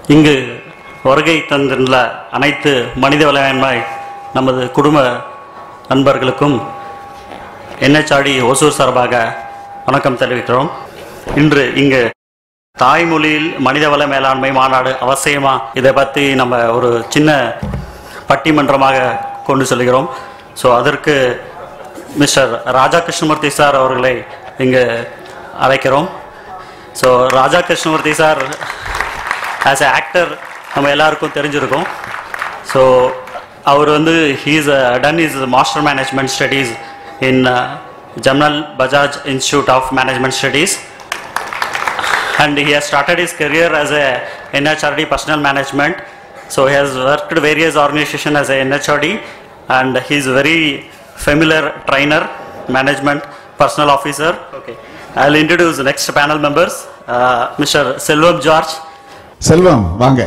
இங்கு வருகை தந்துள்ள அனைத்து மனித வளமேன்மை நமது குடும்ப நண்பர்களுக்கும் என்ஹெச்ஆடி ஒசூர் சார்பாக வணக்கம் தெரிவிக்கிறோம் இன்று இங்கு தாய்மொழியில் மனிதவள மேலாண்மை மாநாடு அவசியமா இதை பற்றி நம்ம ஒரு சின்ன பட்டிமன்றமாக கொண்டு செல்கிறோம் ஸோ அதற்கு மிஸ்டர் ராஜா கிருஷ்ணமூர்த்தி சார் அவர்களை இங்கு அழைக்கிறோம் so Raja Krishnamurthy sir as a actor நம்ம எல்லாருக்கும் தெரிஞ்சிருக்கும் ஸோ அவர் வந்து he's done is master management studies in Jamnalal Bajaj institute of management studies and he has started his career as a NHRD personal management. So he has worked various organizations as a NHRD and he is very familiar trainer, management, personal officer. Okay. I'll introduce the next panel members, uh, Mr. Selvam George. Selvam வாங்க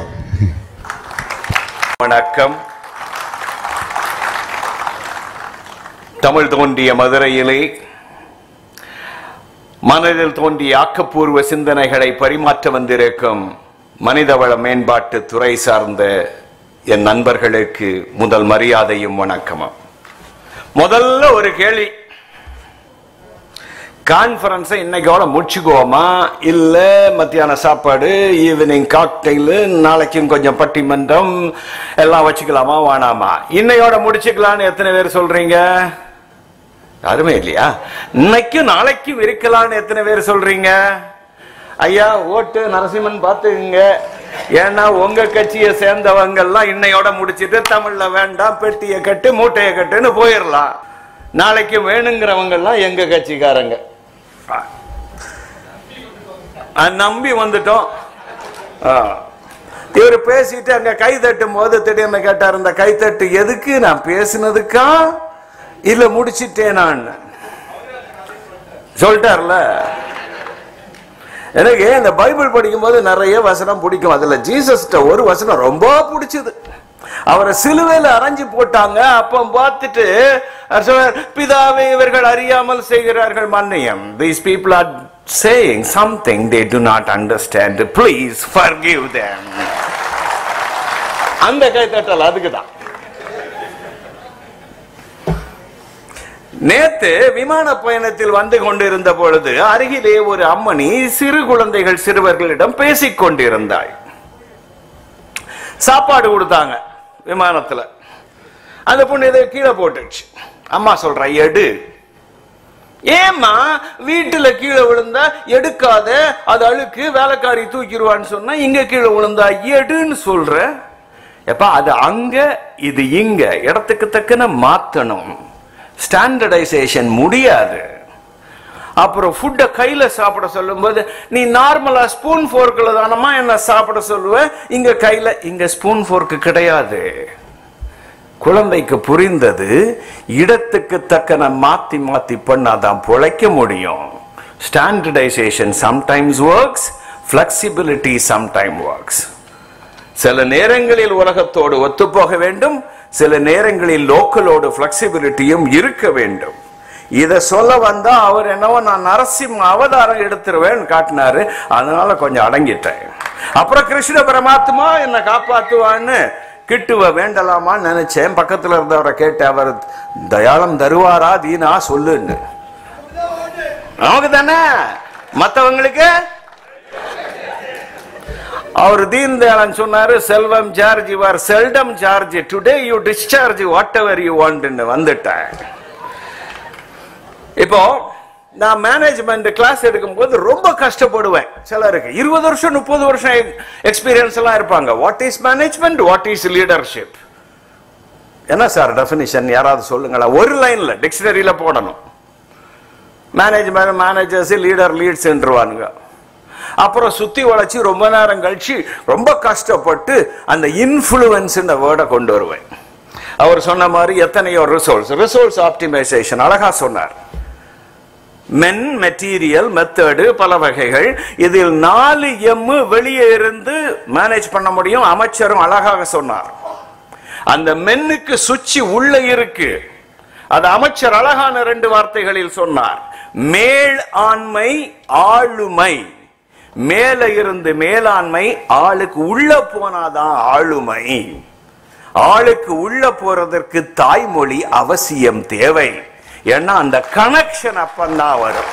வணக்கம் தமிழ் தோன்றிய மதுரையிலே மனதில் தோன்றிய ஆக்கப்பூர்வ சிந்தனைகளை பரிமாற்ற வந்திருக்கும் மனிதவள மேம்பாட்டு துறை சார்ந்த என் நண்பர்களுக்கு முதல் மரியாதையும் வணக்கமும் முதல்ல ஒரு கேள்வி கான்ஃபரன்ஸை இன்னைக்கோட முடிச்சுக்குவோமா இல்ல மத்தியான சாப்பாடு ஈவினிங் காக்டெயில் நாளைக்கும் கொஞ்சம் பட்டிமன்றம் எல்லாம் வச்சுக்கலாமா வேணாமா இன்னையோட முடிச்சுக்கலாம்னு எத்தனை பேர் சொல்றீங்க யாருமே இல்லையா இன்னைக்கும் நாளைக்கும் இருக்கலாம்னு எத்தனை பேர் சொல்றீங்க ஐயா ஓட்டு நரசிம்மன் பார்த்துக்குங்க ஏன்னா உங்க கட்சியை சேர்ந்தவங்க எல்லாம் இன்னையோட முடிச்சிட்டு தமிழ்ல வேண்டாம் பெட்டியை கட்டு மூட்டையை கட்டுன்னு போயிடலாம் நாளைக்கு வேணுங்கிறவங்க எல்லாம் எங்க கட்சிக்காரங்க அஹ் நம்பி வந்துட்டோம் ஆ. இவர் பேசிட்டு அங்க கை தட்டும் போது திடீர்னு கேட்டார் இந்த கை தட்டு எதுக்கு நான் பேசினதுக்கா இல்ல முடிச்சிட்டேனான் சொல்லிட்டார்ல எனக்கு இந்த பைபிள் படிக்கும்போது நிறைய வசனம் பிடிக்கும் அதுல ஜீசஸ்ட ஒரு வசனம் ரொம்ப பிடிச்சது அவரை சிலுவையில அரைஞ்சு போட்டாங்க அப்ப பார்த்துட்டு அவர் சொன்னார், பிதாவே இவர்கள் அறியாமல் செய்கிறார்கள் மன்னியம் these people are saying something they do not understand please forgive them அந்த கைத்தட்டல் அதுக்கு தான் நேத்து விமான பயணத்தில் வந்து கொண்டிருந்த பொழுது அருகிலே ஒரு அம்மணி சிறு குழந்தைகள் சிறுவர்களிடம் பேசிக் கொண்டிருந்தாள் சாப்பாடு கொடுத்தாங்க விமானத்துல அந்த பொண்ணு இதை கீழே போட்டுச்சு அம்மா சொல்ற எடு ஏம்மா வீட்டுல கீழே விழுந்தா எடுக்காத அது அழுக்கு வேலைக்காரி தூக்கிடுவான்னு சொன்னா இங்க கீழே விழுந்தா எடுன்னு சொல்ற எப்பா அது அங்க இது இங்க இடத்துக்கு தக்கன மாத்தணும் ஸ்டாண்டர்டைசேஷன் முடியாது அப்புறம் ஃபுட்டை கையில சாப்பிட சொல்லும்போது நீ நார்மலா ஸ்பூன் ஃபோர்க்கில் தானமா என்ன சாப்பிட சொல்லுவ இங்க கையில இங்க ஸ்பூன் ஃபோர்க்கு கிடையாது குழந்தைக்கு புரிந்தது இடத்துக்கு தக்கன மாத்தி மாத்தி பண்ணாதான் பிழைக்க முடியும் standardisation sometimes works flexibility sometime works சில நேரங்களில் உலகத்தோடு ஒத்துப்போக வேண்டும் சில நேரங்களில் லோக்கலோடு பிளெக்சிபிலிட்டியும் இருக்க வேண்டும் இத சொல்ல வந்தா அவர் என்னவோ நான் நரசிம்ம அவதாரம் எடுத்துருவேன் காட்டினாரு அதனால கொஞ்சம் அடங்கிட்டேன் அப்புறம் கிருஷ்ண பரமாத்மா என்ன காப்பாத்துவான்னு கிட்டுவ வேண்டலாமான்னு நினைச்சேன் பக்கத்துல இருந்தவரை கேட்டு அவர் தயாளம் தருவாரா தீனா சொல்லுன்னு நமக்கு தானே மத்தவங்களுக்கு அவர் தீன் தயாளன் சொன்னாரு Selvam charge your seldom charge today you discharge whatever you want வந்துட்டேன் இப்போ நான் மேனேஜ்மெண்ட் கிளாஸ் எடுக்கும்போது ரொம்ப கஷ்டப்படுவேன் சிலருக்கு இருபது வருஷம் முப்பது வருஷம் எக்ஸ்பீரியன்ஸ் எல்லாம் இருப்பாங்க what is management what is leadership என்ன சார் டெஃபினிஷன் யாராவது சொல்லுங்களேன் ஒரு லைன்ல டிக்ஷனரியில போடணும் மேனேஜ்மெண்ட் மேனேஜர்ஸ் லீடர் லீட்ஸ்ன்றவானுங்க அப்புறம் சுத்தி வளைச்சு ரொம்ப நேரம் கழிச்சு ரொம்ப கஷ்டப்பட்டு அந்த இன்ஃபுளுவன்ஸ் வேர்டை கொண்டு வருவேன் அவர் சொன்ன மாதிரி எத்தனையோ ரிசோர்ஸ் ரிசோர்ஸ் ஆப்டிமைசேஷன் அழகா சொன்னார் மென் மெட்டீரியல் மெத்தடு பல வகைகள் இதில் நாலு எம் வெளியே இருந்து மேனேஜ் பண்ண முடியும் அமைச்சரும் அழகாக சொன்னார் அந்த மென்னுக்கு சுச்சி உள்ள இருக்கு அது அமைச்சர் அழகான ரெண்டு வார்த்தைகளில் சொன்னார் மேல் ஆண்மை ஆளுமை மேல இருந்து மேலாண்மை ஆளுக்கு உள்ள போனாதான் ஆளுமை ஆளுக்கு உள்ள போறதற்கு தாய்மொழி அவசியம் தேவை ஏன்னா அந்த கனெக்ஷன் அப்பந்தான் வரும்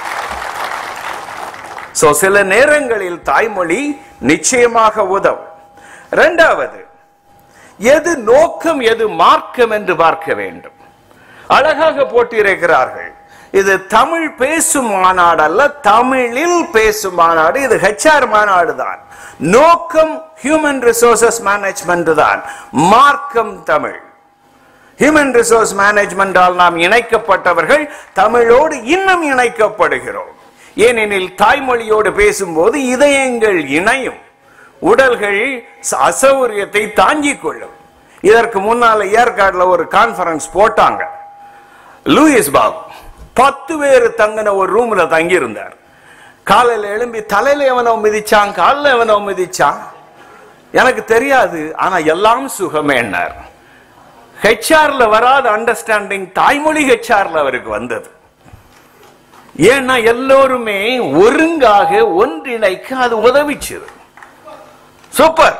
சோ சில நேரங்களில் தாய்மொழி நிச்சயமாக உதவும் இரண்டாவது எது நோக்கம் எது மார்க்கம் என்று பார்க்க வேண்டும் அழகாக போட்டிருக்கிறார்கள் இது தமிழ் பேசும் மாநாடு அல்ல தமிழில் பேசும் மாநாடு இது ஹெச்ஆர் மாநாடு தான் நோக்கம் ஹியூமன் ரிசோர்சஸ் மேனேஜ்மெண்ட் தான் மார்க்கம் தமிழ் ஹியூமன் ரிசோர்ஸ் மேனேஜ்மெண்டால் நாம் இணைக்கப்பட்டவர்கள் தமிழோடு இன்னும் இணைக்கப்படுகிறோம் ஏனெனில் தாய்மொழியோடு பேசும்போது இதயங்கள் இணையும் உடல்கள் அசௌரியத்தை தாங்கிக் கொள்ளும் இதற்கு முன்னால ஏற்காடுல ஒரு கான்பரன்ஸ் போட்டாங்க லூயிஸ் பாபு பத்து பேர் தங்கின ஒரு ரூம்ல தங்கி இருந்தார் காலையில எழும்பி தலையில எவனோ மிதிச்சான் காலில் எவனோ மிதிச்சான் எனக்கு தெரியாது ஆனா எல்லாம் சுகமேனார் ஹெச்ஆர்ல வராத அண்டர்ஸ்டாண்டிங் தாய்மொழி ஹெச்ஆர்ல அவருக்கு வந்தது ஏன்னா எல்லோருமே ஒருங்காக ஒன்றிணைக்க அது உதவிச்சது சூப்பர்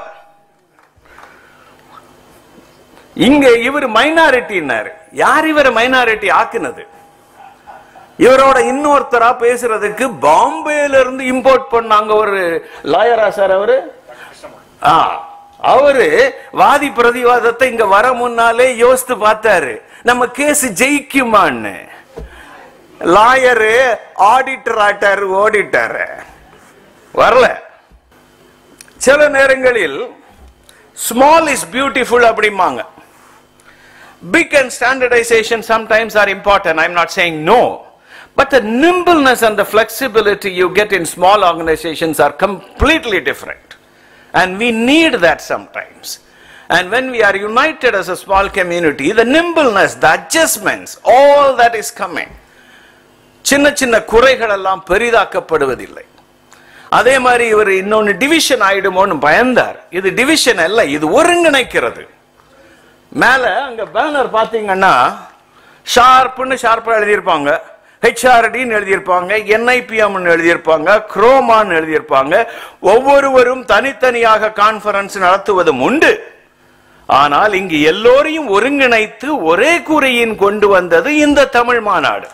இங்க இவர் மைனாரிட்டினாரு யார் இவரை மைனாரிட்டி ஆக்குனது இவரோட இன்னொருத்தரா பேசுறதுக்கு பாம்பேல இருந்து இம்போர்ட் பண்ணாங்க ஒரு லாயரா சார் அவரு ஆ, அவரு வாதி பிரதிவாதத்தை இங்க வர முன்னாலே யோசித்து பார்த்தாரு நம்ம கேஸ் ஜெயிக்குமான்னு லாயரு ஆடிட்டர் ஆட்டாரு ஓடிட்டாரு வரல சில நேரங்களில் ஸ்மால் இஸ் பியூட்டிஃபுல் அப்படிம்பாங்க big and standardization sometimes are important. I'm not saying no. But the nimbleness and the flexibility you get in small organizations are completely different. And we need that sometimes. And when we are united as a small community, the nimbleness, the adjustments, all that is coming. சின்ன சின்ன குறைகள் எல்லாம் பெரிதாக்கப்படுவதில்லை அதே மாதிரி இவர் இன்னொன்னு division ஆயிடுமோன்னு பயந்தார் இது division அல்ல இது ஒருங்கிணைக்கிறது மேல அங்க பேனர் பாத்தீங்கன்னா ஷார்ப்னு ஷார்ப்பா எழுதியிருப்பாங்க ஹெச்ஆர்டின்னு எழுதியிருப்பாங்க என்ஐபிஎம் எழுதியிருப்பாங்க குரோமான்னு எழுதியிருப்பாங்க ஒவ்வொருவரும் தனித்தனியாக கான்பரன்ஸ் நடத்துவதும் உண்டு ஆனால் இங்கு எல்லோரையும் ஒருங்கிணைத்து ஒரே குறியின் கொண்டு வந்தது இந்த தமிழ் மாநாடு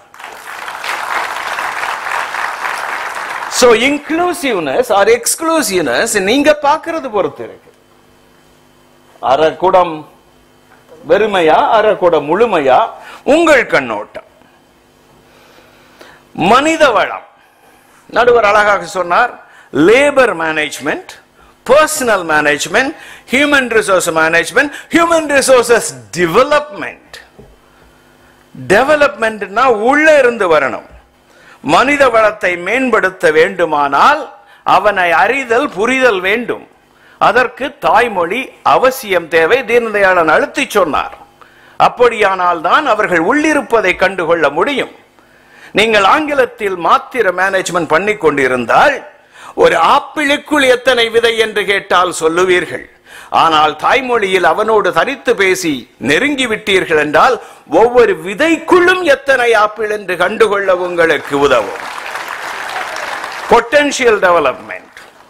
சோ இன்க்ளூசிவ்னஸ் ஆர் எக்ஸ்க்ளூசிவ்னஸ் நீங்க பாக்குறது பொறுத்து இருக்கு அரை குடம் வெறுமையா அரை குடம் முழுமையா உங்கள் கண்ணோட்டம் மனித வளம் நடுவர் அழகாக சொன்னார் labour management personal management human resource management human resources development டெவலப்மெண்ட்னா உள்ள இருந்து வரணும் மனித வளத்தை மேம்படுத்த வேண்டுமானால் அவனை அறிதல் புரிதல் வேண்டும் அதற்கு தாய்மொழி அவசியம் தேவை தீனதயாளன் அழுத்தி சொன்னார் அப்படியானால் தான் அவர்கள் உள்ளிருப்பதை கண்டுகொள்ள முடியும் நீங்கள் ஆங்கிலத்தில் மாத்திர மேனேஜ்மெண்ட் பண்ணி கொண்டிருந்தால் ஒரு ஆப்பிளுக்குள் எத்தனை விதை என்று கேட்டால் சொல்லுவீர்கள் ஆனால் தாய்மொழியில் அவனோடு தனித்து பேசி நெருங்கி விட்டீர்கள் என்றால் ஒவ்வொரு விதைக்குள்ளும் எத்தனை ஆப்பிள் என்று கண்டுகொள்ள உங்களுக்கு உதவும் பொட்டன்ஷியல் டெவலப்மெண்ட்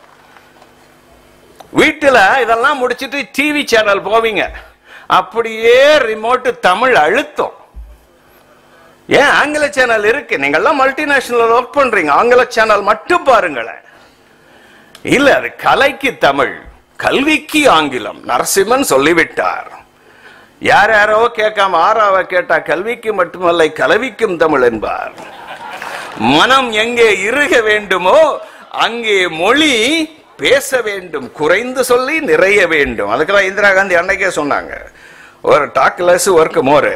வீட்டுல இதெல்லாம் முடிச்சிட்டு டிவி சேனல் போவீங்க அப்படியே ரிமோட் தமிழ் அழுத்தம் ஏன் ஆங்கில சேனல் இருக்கு நீங்கெல்லாம் மல்டிநேஷனல் ஒர்க் பண்றீங்க ஆங்கில சேனல் மட்டும் பாருங்களேன் இல்ல அது கலைக்கு தமிழ் கல்விக்கு ஆங்கிலம் நரசிம்மன் சொல்லிவிட்டார் யார் யாரோ கேட்காம ஆறாவ கேட்டா கல்விக்கு மட்டுமல்ல கலவிக்கும் தமிழ் என்பார் மனம் எங்கே இருக வேண்டுமோ அங்கே மொழி பேச வேண்டும் குறைந்து சொல்லி நிறைய வேண்டும் அதுக்கெல்லாம் இந்திரா காந்தி அன்னைக்கே சொன்னாங்க ஒரு டாக் லெஸ் ஒர்க் மோர்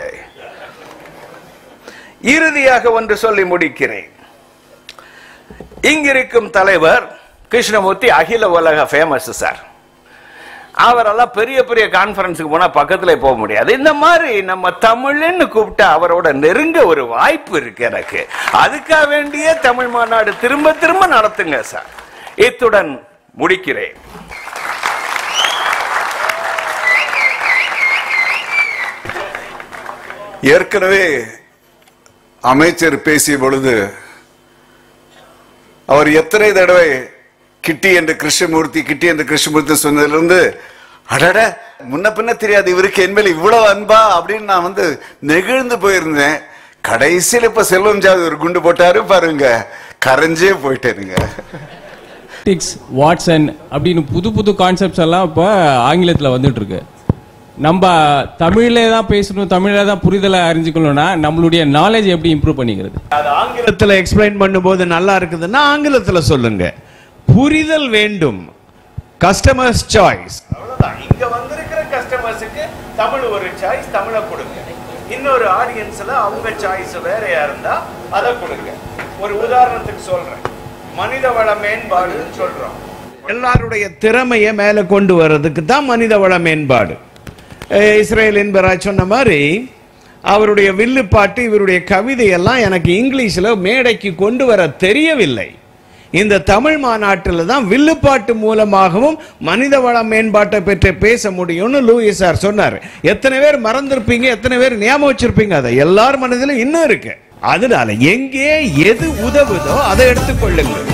இறுதியாக ஒன்று சொல்லி முடிக்கிறேன் இங்கிருக்கும் தலைவர் கிருஷ்ணமூர்த்தி அகில உலக ஃபேமஸ் சார் அவரெல்லாம் பெரிய பெரிய கான்பரன்ஸுக்கு போனா பக்கத்துல போக முடியாது இந்த மாதிரி நம்ம தமிழ்னு கூப்பிட்டா அவரோட நெருங்க ஒரு வாய்ப்பு இருக்கு எனக்கு அதுக்காக வேண்டிய தமிழ் மாநாடு திரும்ப திரும்ப நடத்துங்க சார் இத்துடன் முடிக்கிறேன் ஏற்கனவே அமைச்சர் பேசிய பொழுது அவர் எத்தனை தடவை கிட்டி என்று கிருஷ்ணமூர்த்தி கிட்டி என்று கிருஷ்ணமூர்த்தி சொன்னதுல இருந்து அடட முன்ன பின்ன தெரியாது இவருக்கு என் மேல இவ்வளவு அன்பா அப்படின்னு நான் வந்து நெகிழ்ந்து போயிருந்தேன் கடைசியில் இப்ப செல்வம் ஜாதி ஒரு குண்டு போட்டாரு பாருங்க கரைஞ்சே போயிட்டேனுங்க டிக்ஸ் வாட்சன் அப்படின்னு புது புது கான்செப்ட்ஸ் எல்லாம் இப்போ ஆங்கிலத்தில் வந்துட்டு இருக்கு நம்ம தமிழ்லே தான் பேசணும் தமிழில் தான் புரிதலை அறிஞ்சுக்கணும்னா நம்மளுடைய நாலேஜ் எப்படி இம்ப்ரூவ் பண்ணிக்கிறது அது ஆங்கிலத்தில் எக்ஸ்பிளைன் பண்ணும்போது நல்லா இருக்குதுன்னா ஆங்கிலத்தில் சொல்லுங்க புரிதல் வேண்டும் கஸ்டமர்ஸ் சாய்ஸ் அவ்வளவுதான் இங்க வந்திருக்கிற கஸ்டமர்ஸுக்கு தமிழ் ஒரு சாய்ஸ் தமிழை கொடுங்க இன்னொரு ஆடியன்ஸ்ல அவங்க சாய்ஸ் வேறையா இருந்தா அதை கொடுங்க ஒரு உதாரணத்துக்கு சொல்றேன் மனித வள மேம்பாடுன்னு சொல்றோம் எல்லாருடைய திறமையை மேல கொண்டு வர்றதுக்கு தான் மனித வள மேம்பாடு அஹ் இஸ்ரேல் என்பராஜ் சொன்ன மாதிரி அவருடைய வில்லுப்பாட்டு இவருடைய கவிதை எல்லாம் எனக்கு இங்கிலீஷ்ல மேடைக்கு கொண்டு வர தெரியவில்லை இந்த தமிழ் மாநாட்டில் தான் வில்லுப்பாட்டு மூலமாகவும் மனித வள மேம்பாட்டை பற்றி பேச முடியும்னு லூயிஸ் சார் சொன்னார் எத்தனை பேர் மறந்திருப்பீங்க எத்தனை பேர் ஞாபகம் வச்சிருப்பீங்க அதை எல்லார் மனதிலும் இன்னும் இருக்கு அதனால எங்கே எது உதவுதோ அதை எடுத்துக்கொள்ளுங்கள்